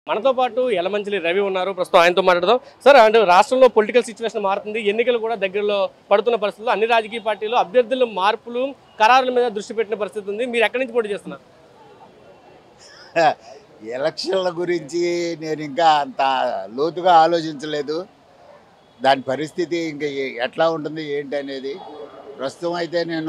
మనతో పాటు యలమంచిలి రవి ఉన్నారు ప్రస్తుతం ఆయనతో మాట్లాడదాం సార్ అంటే రాష్ట్రంలో పొలిటికల్ సిచ్యువేషన్ మారుతుంది ఎన్నికలు కూడా దగ్గరలో పడుతున్న పరిస్థితుల్లో అన్ని రాజకీయ పార్టీలు అభ్యర్థుల మార్పులు ఖరారుల మీద దృష్టి పెట్టిన పరిస్థితి ఉంది మీరు ఎక్కడి నుంచి పోటీ చేస్తున్నారు ఎలక్షన్ల గురించి నేను ఇంకా అంత లోతుగా ఆలోచించలేదు దాని పరిస్థితి ఇంకా ఏ- ఎట్లా ఉంటుంది ఏంటి అనేది ప్రస్తుతం అయితే నేను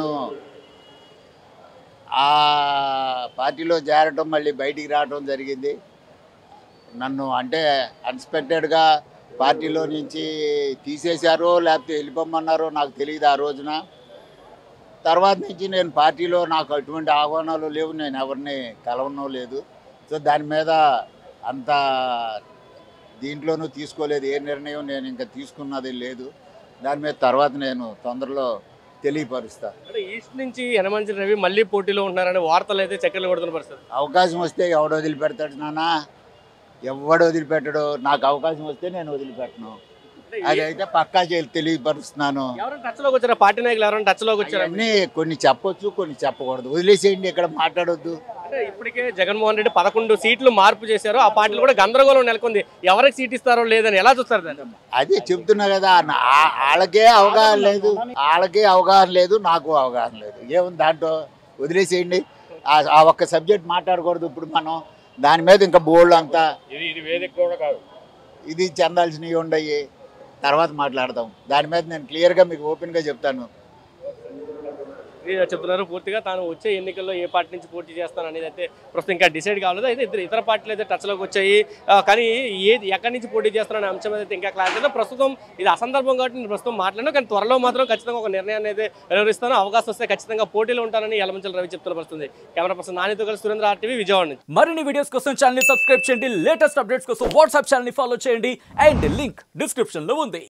ఆ పార్టీలో చేరటం మళ్ళీ బయటికి రావటం జరిగింది నన్ను అంటే అన్ఎక్స్పెక్టెడ్గా పార్టీలో నుంచి తీసేశారో లేకపోతే వెళ్ళిపోమన్నారో నాకు తెలియదు ఆ రోజున తర్వాత నుంచి నేను పార్టీలో నాకు అటువంటి ఆహ్వానాలు లేవు నేను ఎవరిని కలవనో లేదు సో దాని మీద అంత దీంట్లోనూ తీసుకోలేదు ఏ నిర్ణయం నేను ఇంకా తీసుకున్నది లేదు దాని మీద తర్వాత నేను తొందరలో తెలియపరుస్తా అంటే ఈస్ట్ నుంచి యలమంచిలి రవి మళ్ళీ పోటీలో ఉంటున్నారనే వార్తలు అయితే చక్కర్లు కొడుతున్న పరిస్థితి అవకాశం వస్తే ఎవడు వదిలిపెడతాడు నాన్న ఎవడు వదిలిపెట్టడు నాకు అవకాశం వస్తే నేను వదిలిపెట్టను అంటే అది ఏ- అయితే పక్కా చేయాలి తెలియపరుస్తున్నాను ఎవరైనా టచ్ లోకి వచ్చారా పార్టీ నాయకులు ఎవరైనా టచ్ లోకి వచ్చారా అన్నీ కొన్ని చెప్పొచ్చు కొన్ని చెప్పకూడదు వదిలేసేయండి ఇక్కడ మాట్లాడొద్దు అంటే ఇప్పటికే జగన్మోహన్ రెడ్డి పదకొండు సీట్లు మార్పు చేశారు ఆ పార్టీలో కూడా గందరగోళం నెలకొంది ఎవరికి సీట్ ఇస్తారో లేదని ఎలా చూస్తారు దాన్ని అదే చెప్తున్నా కదా నా- ఆ- వాళ్ళకే అవగాహన లేదు వాళ్ళకే అవగాహన లేదు నాకు అవగాహన లేదు ఏముంది దాంట్లో వదిలేసేయండి ఆ- ఆ ఒక్క సబ్జెక్ట్ మాట్లాడకూడదు ఇప్పుడు మనం దాని మీద ఇంకా బోల్డ్ అంతా ఇది ఇది వేదిక కూడా కాదు ఇది చెందాల్సినవి ఉండయి తర్వాత మాట్లాడదాం దాని మీద నేను క్లియర్గా మీకు ఓపెన్గా చెప్తాను ఇది చెప్తున్నారు పూర్తిగా తాను వచ్చే ఎన్నికల్లో ఏ పార్టీ నుంచి పోటీ చేస్తాను అనేది అయితే ప్రస్తుతం ఇంకా డిసైడ్ కాలేదు అయితే ఇద్దరు ఇతర పార్టీలు అయితే టచ్లోకి వచ్చాయి ఆ, కానీ ఏది ఎక్కడి నుంచి పోటీ చేస్తారనే అంశం అయితే ఇంకా క్లారిటీ లేదు ప్రస్తుతం ఇది అసందర్భం కాబట్టి నేను ప్రస్తుతం మాట్లాడాను కానీ త్వరలో మాత్రం ఖచ్చితంగా ఒక నిర్ణయాన్ని అయితే వెలువరిస్తాను అవకాశం వస్తే ఖచ్చితంగా పోటీలో ఉంటానని యలమంచల రవి చెప్తున్న పరిస్థితుంది కెమెరా పర్సన్ నానితో కలిసి సురేంద్ర ఆర్టీవీ విజయవాడ నుంచి మరిన్ని వీడియోస్ కోసం ఛానల్ సబ్స్క్రైబ్ చేయండి లేటెస్ట్ అప్డేట్స్ కోసం వాట్సాప్ ఛానల్ ఫాలో చేయండి అండ్ లింక్ డిస్క్రిప్షన్ లో ఉంది